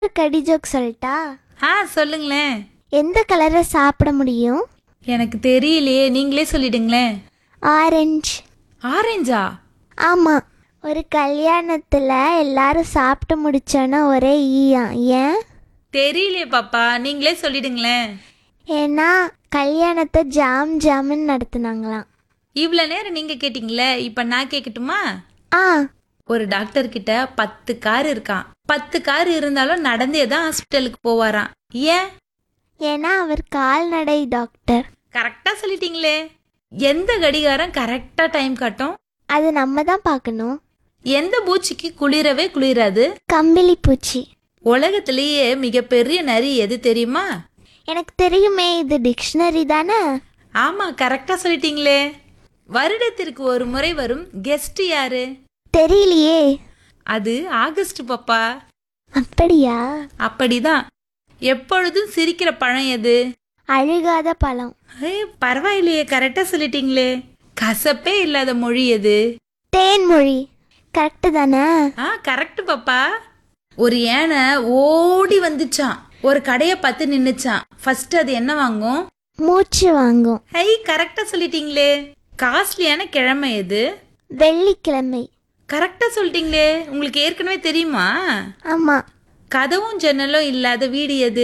கடி ஜோக் சொல்லட்டா ஆ சொல்லுங்களேன் எந்த கலரை சாப்பிட முடியும் எனக்கு தெரியலையே நீங்களே சொல்லிடுங்களேன் ஆரஞ்சு ஆரஞ்சா ஆமாம் ஒரு கல்யாணத்தில் எல்லாரும் சாப்பிட்டு முடிச்சோன்னா ஒரே ஈயா ஏன் தெரியலையே பாப்பா நீங்களே சொல்லிடுங்களேன் ஏன்னா கல்யாணத்தை ஜாம் ஜாமுன்னு நடத்துனாங்களாம் இவ்வளோ நேரம் நீங்க கேட்டீங்களே இப்போ நான் கேட்கட்டுமா ஆ ஒரு டாக்டர் கிட்ட பத்து கார் இருக்கான் பத்து கார் இருந்தாலும் நடந்தே தான் ஹாஸ்பிட்டலுக்கு போவாராம் ஏன் ஏன்னா அவர் கால்நடை டாக்டர் கரெக்டா சொல்லிட்டீங்களே எந்த கடிகாரம் கரெக்டா டைம் காட்டும் அது நம்ம தான் பார்க்கணும் எந்த பூச்சிக்கு குளிரவே குளிராது கம்பிளி பூச்சி உலகத்திலேயே மிகப்பெரிய நரி எது தெரியுமா எனக்கு தெரியுமே இது டிக்ஷனரி தானே ஆமா கரெக்டா சொல்லிட்டீங்களே வருடத்திற்கு ஒரு முறை வரும் கெஸ்ட் யாரு தெரியலையே அது ஆகஸ்ட் பாப்பா அப்படியா அப்படிதான் எப்பொழுதும் சிரிக்கிற பழம் எது அழுகாத பழம் ஏய், பரவாயில்லையே கரெக்டா சொல்லிட்டீங்களே கசப்பே இல்லாத மொழி எது தேன்மொழி கரெக்டு தானே ஆ கரெக்ட் பாப்பா ஒரு யானை ஓடி வந்துச்சான் ஒரு கடையை பார்த்து நின்னுச்சான் ஃபர்ஸ்ட் அது என்ன வாங்கும் மூச்சு வாங்கும் ஐ கரெக்டா சொல்லிட்டீங்களே காஸ்ட்லியான கிழமை எது வெள்ளிக்கிழமை கரெக்டா சொல்லிட்டீங்களே உங்களுக்கு ஏற்கனவே தெரியுமா ஆமாம் கதவும் ஜன்னலும் இல்லாத வீடு எது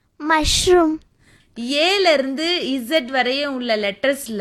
மஷ்ரூம் ஏல இருந்து இசட் வரையும் உள்ள லெட்டர்ஸ்ல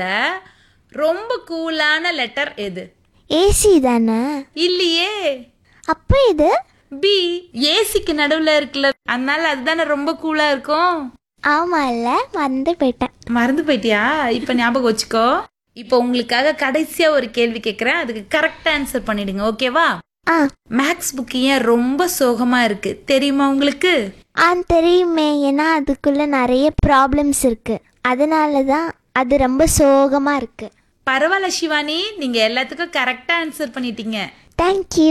ரொம்ப கூலான லெட்டர் எது ஏசி தானே இல்லையே அப்போ இது பி ஏசிக்கு நடுவுல இருக்குல்ல அதனால அதுதானே ரொம்ப கூலா இருக்கும் ஆமாம்ல மறந்து போயிட்டேன் மறந்து போயிட்டியா இப்ப ஞாபகம் வச்சுக்கோ இப்போ உங்களுக்காக கடைசியா ஒரு கேள்வி கேட்கறேன் அதுக்கு கரெக்டா ஆன்சர் பண்ணிடுங்க ஓகேவா ஆ மேக்ஸ் புக் ஏன் ரொம்ப சோகமா இருக்கு தெரியுமா உங்களுக்கு ஆ தெரியுமே ஏன்னா அதுக்குள்ள நிறைய ப்ராப்ளம்ஸ் இருக்கு அதனால தான் அது ரொம்ப சோகமாக இருக்கு பரவாயில்ல சிவானி நீங்க எல்லாத்துக்கும் கரெக்டா ஆன்சர் பண்ணிட்டீங்க தேங்க்யூ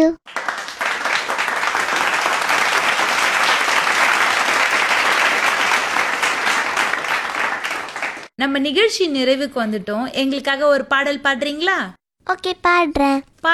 நம்ம நிகழ்ச்சி நிறைவுக்கு வந்துட்டோம் எங்களுக்காக ஒரு பாடல் பாடுறீங்களா ஓகே பாடுறேன்